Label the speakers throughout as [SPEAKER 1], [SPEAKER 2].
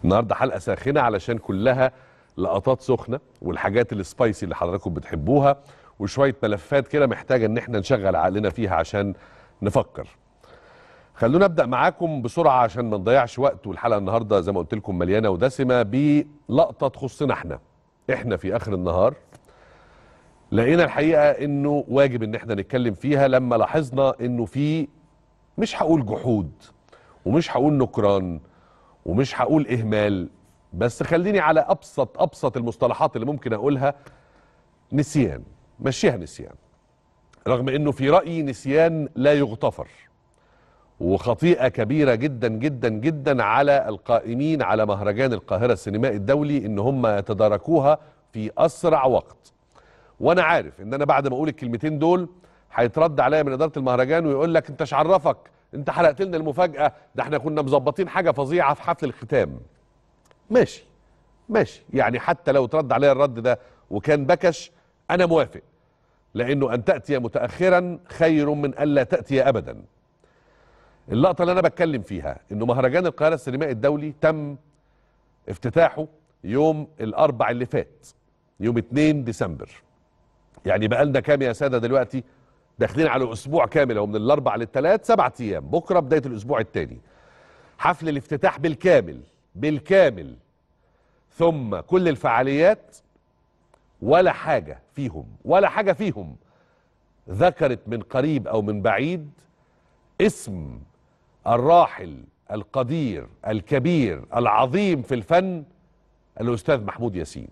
[SPEAKER 1] النهارده حلقه ساخنه علشان كلها لقطات سخنه والحاجات السبايسي اللي حضراتكم بتحبوها وشويه ملفات كده محتاجه ان احنا نشغل عقلنا فيها عشان نفكر خلونا ابدا معاكم بسرعه عشان ما نضيعش وقت والحلقه النهارده زي ما قلت لكم مليانه ودسمه بلقطه تخصنا احنا احنا في اخر النهار لقينا الحقيقه انه واجب ان احنا نتكلم فيها لما لاحظنا انه في مش هقول جحود ومش هقول نكران ومش هقول اهمال بس خليني على ابسط ابسط المصطلحات اللي ممكن اقولها نسيان مشيها نسيان رغم انه في رايي نسيان لا يغتفر وخطيئه كبيره جدا جدا جدا على القائمين على مهرجان القاهره السينمائي الدولي ان هم يتداركوها في اسرع وقت وانا عارف ان انا بعد ما اقول الكلمتين دول هيترد عليا من اداره المهرجان ويقول لك انت عرفك انت حرقت لنا المفاجاه ده احنا كنا مظبطين حاجه فظيعه في حفل الختام ماشي ماشي يعني حتى لو ترد عليا الرد ده وكان بكش انا موافق لانه ان تاتي متاخرا خير من الا تاتي ابدا اللقطه اللي انا بتكلم فيها انه مهرجان القاهره السينمائي الدولي تم افتتاحه يوم الاربع اللي فات يوم 2 ديسمبر يعني بقى لنا كام يا ساده دلوقتي داخلين على اسبوع كامل هو من الاربع للثلاث سبعة ايام بكره بدايه الاسبوع الثاني حفل الافتتاح بالكامل بالكامل ثم كل الفعاليات ولا حاجه فيهم ولا حاجه فيهم ذكرت من قريب او من بعيد اسم الراحل القدير الكبير العظيم في الفن الاستاذ محمود ياسين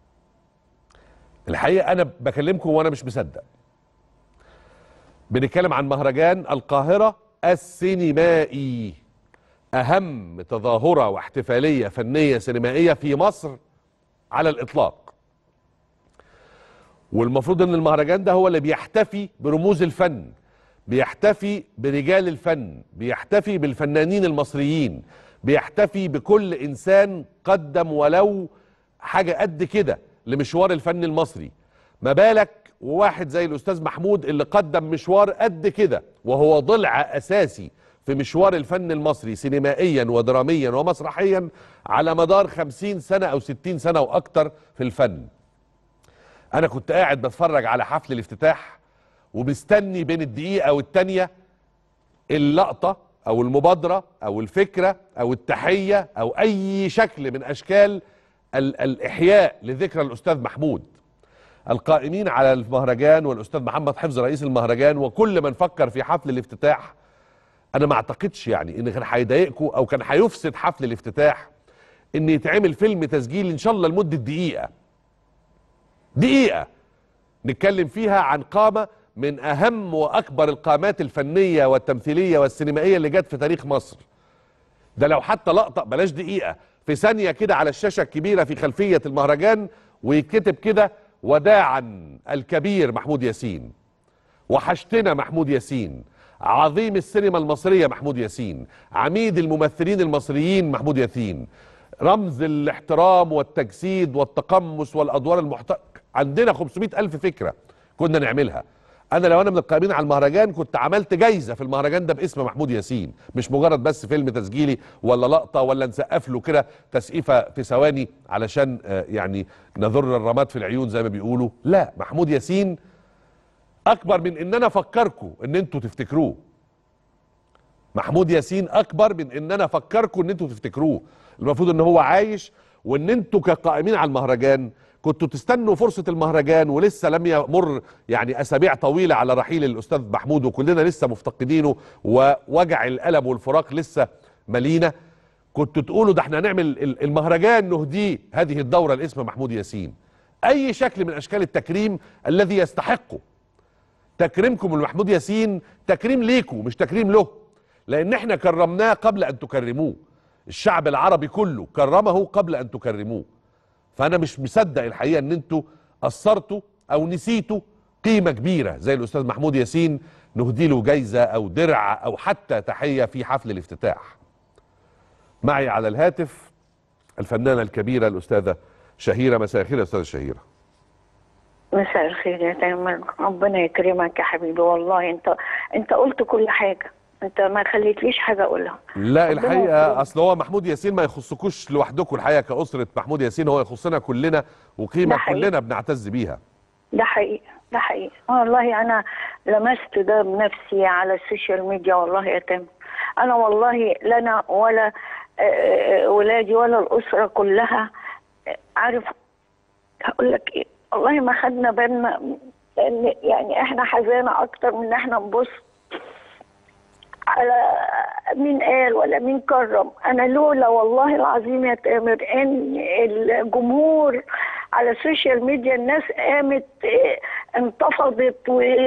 [SPEAKER 1] الحقيقه انا بكلمكم وانا مش مصدق بنتكلم عن مهرجان القاهره السينمائي اهم تظاهره واحتفاليه فنيه سينمائيه في مصر على الاطلاق والمفروض ان المهرجان ده هو اللي بيحتفي برموز الفن بيحتفي برجال الفن بيحتفي بالفنانين المصريين بيحتفي بكل انسان قدم ولو حاجه قد كده لمشوار الفن المصري ما بالك وواحد زي الاستاذ محمود اللي قدم مشوار قد كده وهو ضلع اساسي في مشوار الفن المصري سينمائيا ودراميا ومسرحيا على مدار خمسين سنة أو ستين سنة وأكتر في الفن أنا كنت قاعد بتفرج على حفل الافتتاح ومستني بين الدقيقة والتانية اللقطة أو المبادرة أو الفكرة أو التحية أو أي شكل من أشكال ال الإحياء لذكرى الأستاذ محمود القائمين على المهرجان والأستاذ محمد حفظ رئيس المهرجان وكل من فكر في حفل الافتتاح انا ما اعتقدش يعني ان كان هيضايقكم او كان هيفسد حفل الافتتاح ان يتعمل فيلم تسجيل ان شاء الله لمده دقيقه دقيقه نتكلم فيها عن قامه من اهم واكبر القامات الفنيه والتمثيليه والسينمائيه اللي جت في تاريخ مصر ده لو حتى لقطه بلاش دقيقه في ثانيه كده على الشاشه الكبيره في خلفيه المهرجان ويتكتب كده وداعا الكبير محمود ياسين وحشتنا محمود ياسين عظيم السينما المصرية محمود ياسين عميد الممثلين المصريين محمود ياسين رمز الاحترام والتجسيد والتقمص والأدوار المحترمة عندنا 500 ألف فكرة كنا نعملها أنا لو أنا من القائمين على المهرجان كنت عملت جايزة في المهرجان ده باسم محمود ياسين مش مجرد بس فيلم تسجيلي ولا لقطة ولا نسقف له كده تسقيفة في ثواني علشان آه يعني نذر الرماد في العيون زي ما بيقولوا لا محمود ياسين اكبر من ان انا افكركم ان انتوا تفتكروه محمود ياسين اكبر من ان انا افكركم ان انتوا تفتكروه المفروض ان هو عايش وان انتوا كقائمين على المهرجان كنتوا تستنوا فرصة المهرجان ولسه لم يمر يعني أسابيع طويلة على رحيل الأستاذ محمود وكلنا لسه مفتقدينه ووجع الألم والفراق لسه ملينا كنتوا تقولوا ده احنا هنعمل المهرجان نهديه هذه الدورة لاسم محمود ياسين أي شكل من أشكال التكريم الذي يستحقه تكريمكم لمحمود ياسين تكريم ليكم مش تكريم له لان احنا كرمناه قبل ان تكرموه الشعب العربي كله كرمه قبل ان تكرموه فانا مش مصدق الحقيقه ان انتوا قصرتوا او نسيتوا قيمه كبيره زي الاستاذ محمود ياسين نهدي له جايزه او درع او حتى تحيه في حفل الافتتاح معي على الهاتف الفنانه الكبيره الاستاذه شهيره مساء الخير يا استاذه شهيره
[SPEAKER 2] مساء الخير يا تامر ربنا يكرمك يا حبيبي والله انت انت قلت كل حاجه انت ما خليتليش حاجه اقولها
[SPEAKER 1] لا
[SPEAKER 2] ربنا
[SPEAKER 1] الحقيقه
[SPEAKER 2] يكرمك.
[SPEAKER 1] اصل هو محمود ياسين ما يخصكوش لوحدكم الحقيقه كاسره محمود ياسين هو يخصنا كلنا وقيمه
[SPEAKER 2] ده حقيقي.
[SPEAKER 1] كلنا بنعتز بيها
[SPEAKER 2] ده حقيقي ده حقيقي والله انا لمست ده بنفسي على السوشيال ميديا والله يا تامر انا والله لنا ولا آه، آه، ولادي ولا الاسره كلها آه، عارف هقول لك ايه والله ما خدنا بالنا لان يعني احنا حزانه اكتر من ان احنا نبص على مين قال ولا مين كرم انا لولا والله العظيم يا تامر ان الجمهور على السوشيال ميديا الناس قامت اه، انتفضت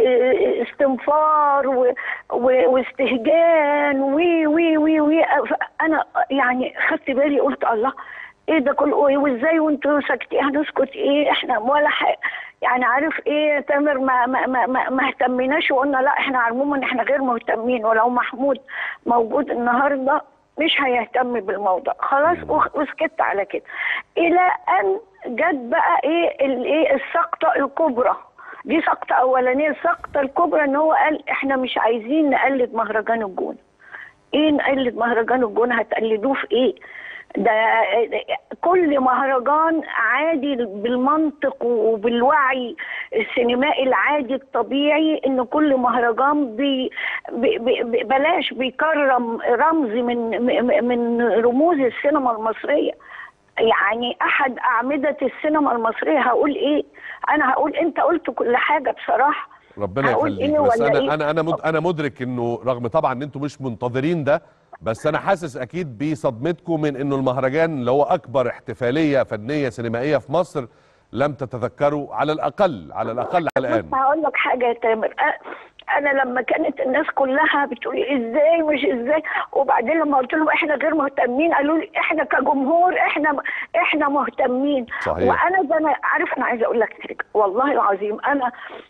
[SPEAKER 2] واستنفار و- و- واستهجان وي وي وي وي انا يعني خدت بالي قلت الله ايه ده كله وازاي وانتوا ساكتين هنسكت ايه احنا ولا حاجه يعني عارف ايه يا تامر ما ما ما ما, ما اهتمناش وقلنا لا احنا عموما احنا غير مهتمين ولو محمود موجود النهارده مش هيهتم بالموضوع خلاص وخ- وسكت على كده الى ان جت بقى ايه الايه السقطه الكبرى دي سقطه اولانيه السقطه الكبرى ان هو قال احنا مش عايزين نقلد مهرجان الجونه ايه نقلد مهرجان الجونه هتقلدوه في ايه ده كل مهرجان عادي بالمنطق وبالوعي السينمائي العادي الطبيعي ان كل مهرجان بي بي بي بلاش بيكرم رمز من من رموز السينما المصريه يعني احد اعمده السينما المصريه هقول ايه انا هقول انت قلت كل حاجه بصراحه
[SPEAKER 1] ربنا
[SPEAKER 2] هقول
[SPEAKER 1] يخليك
[SPEAKER 2] إيه
[SPEAKER 1] بس
[SPEAKER 2] ولا
[SPEAKER 1] انا
[SPEAKER 2] إيه؟
[SPEAKER 1] انا انا مد- انا مدرك انه رغم طبعا ان انتم مش منتظرين ده بس انا حاسس اكيد بصدمتكم من انه المهرجان اللي هو اكبر احتفاليه فنيه سينمائيه في مصر لم تتذكروا على الاقل على الاقل الان
[SPEAKER 2] بص هقول لك حاجه يا تامر أ- انا لما كانت الناس كلها بتقول ازاي مش ازاي وبعدين لما قلت لهم احنا غير مهتمين قالوا لي احنا كجمهور احنا احنا مهتمين
[SPEAKER 1] صحيح.
[SPEAKER 2] وانا ده انا عارف انا عايزه اقول لك حاجه والله العظيم انا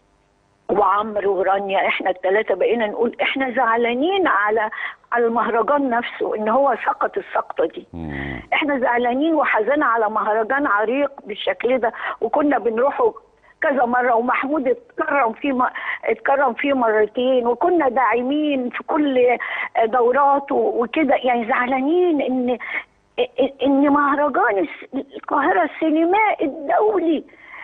[SPEAKER 2] وعمرو ورانيا احنا الثلاثه بقينا نقول احنا زعلانين على على المهرجان نفسه ان هو سقط السقطه دي
[SPEAKER 1] مم.
[SPEAKER 2] احنا زعلانين وحزانين على مهرجان عريق بالشكل ده وكنا بنروحه كذا مره ومحمود اتكرم فيه م... اتكرم فيه مرتين وكنا داعمين في كل دوراته وكده يعني زعلانين ان ان مهرجان الس- القاهره السينمائي الدولي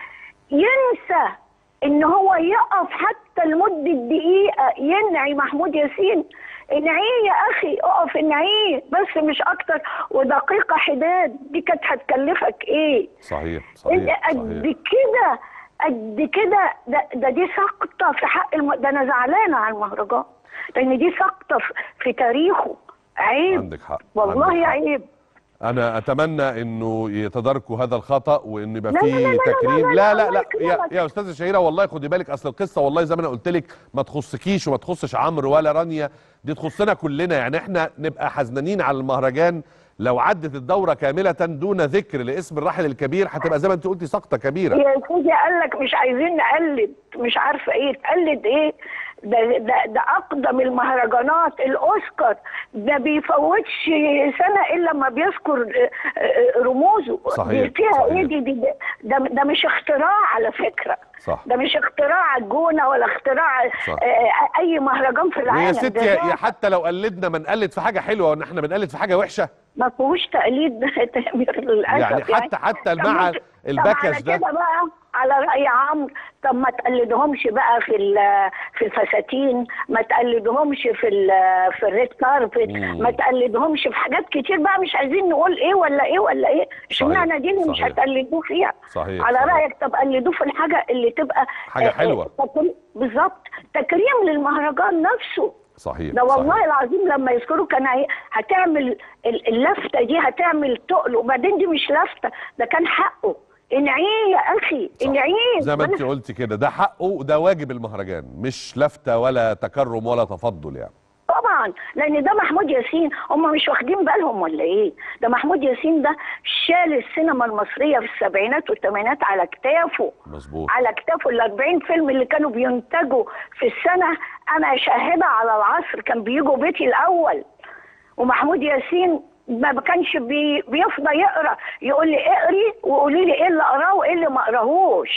[SPEAKER 2] ينسى ان هو يقف حتى لمده دقيقه ينعي محمود ياسين انعيه يا اخي اقف انعيه بس مش اكتر ودقيقه حداد دي كانت هتكلفك ايه
[SPEAKER 1] صحيح
[SPEAKER 2] انت
[SPEAKER 1] صحيح
[SPEAKER 2] قد
[SPEAKER 1] صحيح
[SPEAKER 2] كده قد كده ده, ده دي سقطه في حق الم... ده انا زعلانه على المهرجان لان دي سقطه في, في تاريخه عيب
[SPEAKER 1] عندك حق
[SPEAKER 2] والله
[SPEAKER 1] عندك حق.
[SPEAKER 2] عيب
[SPEAKER 1] انا اتمنى انه يتداركوا هذا الخطا وان يبقى
[SPEAKER 2] لا، لا، لا،
[SPEAKER 1] فيه
[SPEAKER 2] لا، لا،
[SPEAKER 1] تكريم
[SPEAKER 2] لا،
[SPEAKER 1] لا
[SPEAKER 2] لا،
[SPEAKER 1] لا
[SPEAKER 2] الله
[SPEAKER 1] لا يا,
[SPEAKER 2] يكرمك.
[SPEAKER 1] يا استاذه شهيره والله خدي بالك اصل القصه والله زي ما انا قلت لك ما تخصكيش وما تخصش عمرو ولا رانيا دي تخصنا كلنا يعني احنا نبقى حزنانين على المهرجان لو عدت الدوره كامله دون ذكر لاسم الراحل الكبير هتبقى زي ما انت قلتي سقطه كبيره
[SPEAKER 2] يا سيدي قال لك مش عايزين نقلد مش عارفه ايه تقلد ايه ده ده ده اقدم المهرجانات الاوسكار ده بيفوتش سنه الا لما بيذكر آه، آه، رموزه
[SPEAKER 1] صحيح،
[SPEAKER 2] دي فيها
[SPEAKER 1] صحيح.
[SPEAKER 2] ايه دي, دي ده, ده مش اختراع على فكره
[SPEAKER 1] صح
[SPEAKER 2] ده مش اختراع الجونه ولا اختراع
[SPEAKER 1] صح.
[SPEAKER 2] آه، اي مهرجان في العالم
[SPEAKER 1] ويا
[SPEAKER 2] ده
[SPEAKER 1] ستي يا
[SPEAKER 2] ده
[SPEAKER 1] يا حتى لو قلدنا ما نقلد في حاجه حلوه وان احنا بنقلد في حاجه وحشه
[SPEAKER 2] ما فيهوش تقليد ده يا تامر للاسف
[SPEAKER 1] يعني حتى حتى
[SPEAKER 2] طب
[SPEAKER 1] مع
[SPEAKER 2] ما- طب
[SPEAKER 1] البكش
[SPEAKER 2] على
[SPEAKER 1] ده
[SPEAKER 2] كده بقى على رأي عمرو طب ما تقلدهمش بقى في ال- في الفساتين ما تقلدهمش في ال- في الريد كاربت
[SPEAKER 1] مم.
[SPEAKER 2] ما تقلدهمش في حاجات كتير بقى مش عايزين نقول ايه ولا ايه ولا ايه اشمعنى دي اللي مش
[SPEAKER 1] صحيح.
[SPEAKER 2] هتقلدوه فيها
[SPEAKER 1] صحيح
[SPEAKER 2] على
[SPEAKER 1] صحيح.
[SPEAKER 2] رأيك طب قلدوه في الحاجة اللي تبقى
[SPEAKER 1] حاجة
[SPEAKER 2] آه، آه،
[SPEAKER 1] حلوة.
[SPEAKER 2] تكريم- بالظبط تكريم للمهرجان نفسه
[SPEAKER 1] صحيح
[SPEAKER 2] ده والله
[SPEAKER 1] صحيح.
[SPEAKER 2] العظيم لما يذكروا كان هي- هتعمل ال- اللفته دي هتعمل تقل وبعدين دي مش لفته ده كان حقه انعيه يا اخي
[SPEAKER 1] صح.
[SPEAKER 2] انعيه
[SPEAKER 1] زي ما
[SPEAKER 2] بس-
[SPEAKER 1] انت قلتي كده ده حقه وده واجب المهرجان مش لفته ولا تكرم ولا تفضل يعني
[SPEAKER 2] طبعا لان ده محمود ياسين هم مش واخدين بالهم ولا ايه ده محمود ياسين ده شال السينما المصريه في السبعينات والثمانينات على كتافه
[SPEAKER 1] مظبوط
[SPEAKER 2] على كتافه ال 40 فيلم اللي كانوا بينتجوا في السنه انا شاهده على العصر كان بيجوا بيتي الاول ومحمود ياسين ما كانش بي بيفضى يقرا يقول لي اقري وقولي لي ايه اللي اقراه وايه اللي ما اقراهوش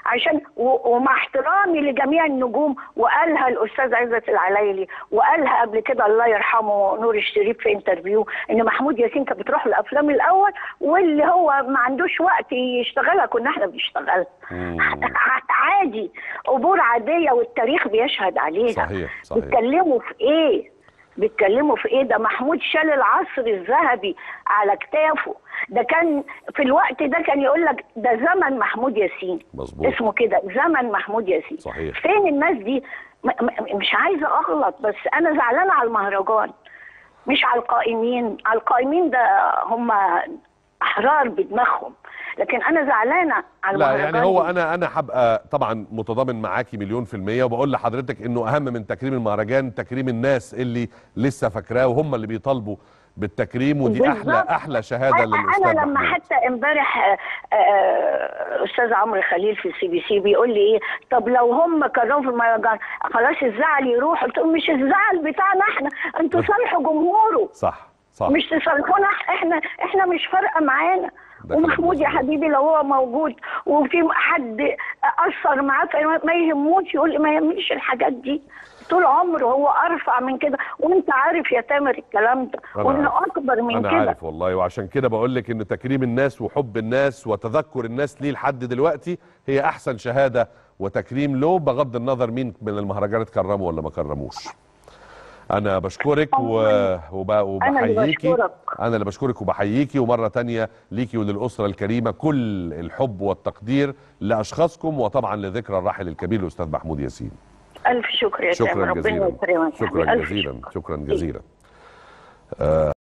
[SPEAKER 2] عشان و- ومع احترامي لجميع النجوم وقالها الاستاذ عزت العلايلي وقالها قبل كده الله يرحمه نور الشريف في انترفيو ان محمود ياسين كانت بتروح الافلام الاول واللي هو ما عندوش وقت يشتغلها كنا احنا بنشتغلها
[SPEAKER 1] مم.
[SPEAKER 2] عادي امور عاديه والتاريخ بيشهد عليها
[SPEAKER 1] صحيح صحيح
[SPEAKER 2] بيتكلموا في ايه بيتكلموا في ايه ده محمود شال العصر الذهبي على كتافه ده كان في الوقت ده كان يقول لك ده زمن محمود ياسين
[SPEAKER 1] مظبوط
[SPEAKER 2] اسمه كده زمن محمود ياسين
[SPEAKER 1] صحيح.
[SPEAKER 2] فين الناس دي م م مش عايزه اغلط بس انا زعلانه على المهرجان مش على القائمين على القائمين ده هم احرار بدماغهم لكن انا زعلانه على
[SPEAKER 1] لا
[SPEAKER 2] المهرجان
[SPEAKER 1] يعني هو
[SPEAKER 2] دي.
[SPEAKER 1] انا انا هبقى طبعا متضامن معاكي مليون في المية وبقول لحضرتك انه اهم من تكريم المهرجان تكريم الناس اللي لسه فاكراه وهم اللي بيطالبوا بالتكريم ودي احلى
[SPEAKER 2] بالظبط.
[SPEAKER 1] احلى شهاده للاستاذ
[SPEAKER 2] انا لما
[SPEAKER 1] محمود.
[SPEAKER 2] حتى امبارح آه، آه، استاذ عمرو خليل في السي بي سي بيقول لي ايه طب لو هم كرهوا في المهرجان خلاص الزعل يروح قلت له مش الزعل بتاعنا احنا انتوا صالحوا جمهوره
[SPEAKER 1] صح صح
[SPEAKER 2] مش تصالحونا احنا احنا مش فارقه معانا
[SPEAKER 1] ده كلام
[SPEAKER 2] ومحمود يا
[SPEAKER 1] مظبوط.
[SPEAKER 2] حبيبي لو هو موجود وفي حد اثر معاه فما- ما يهموش يقول لي ما يهمنيش الحاجات دي طول عمره هو ارفع من كده وانت عارف يا تامر الكلام ده
[SPEAKER 1] أنا
[SPEAKER 2] وانه
[SPEAKER 1] عارف.
[SPEAKER 2] اكبر من
[SPEAKER 1] انا
[SPEAKER 2] كده
[SPEAKER 1] عارف والله وعشان كده بقول لك ان تكريم الناس وحب الناس وتذكر الناس ليه لحد دلوقتي هي احسن شهاده وتكريم له بغض النظر مين من المهرجانات كرمه ولا ما كرموش انا بشكرك و... وب...
[SPEAKER 2] أنا اللي
[SPEAKER 1] وبحييكي
[SPEAKER 2] بشكرك.
[SPEAKER 1] انا اللي بشكرك وبحييكي ومره تانية ليكي وللاسره الكريمه كل الحب والتقدير لاشخاصكم وطبعا لذكرى الراحل الكبير الاستاذ محمود ياسين
[SPEAKER 2] الف شكر يا تامر
[SPEAKER 1] شكرا
[SPEAKER 2] ربنا
[SPEAKER 1] جزيلا
[SPEAKER 2] يكرمك يا حبيبي.
[SPEAKER 1] شكرا
[SPEAKER 2] ألف
[SPEAKER 1] جزيلا
[SPEAKER 2] شكر.
[SPEAKER 1] شكرا جزيلا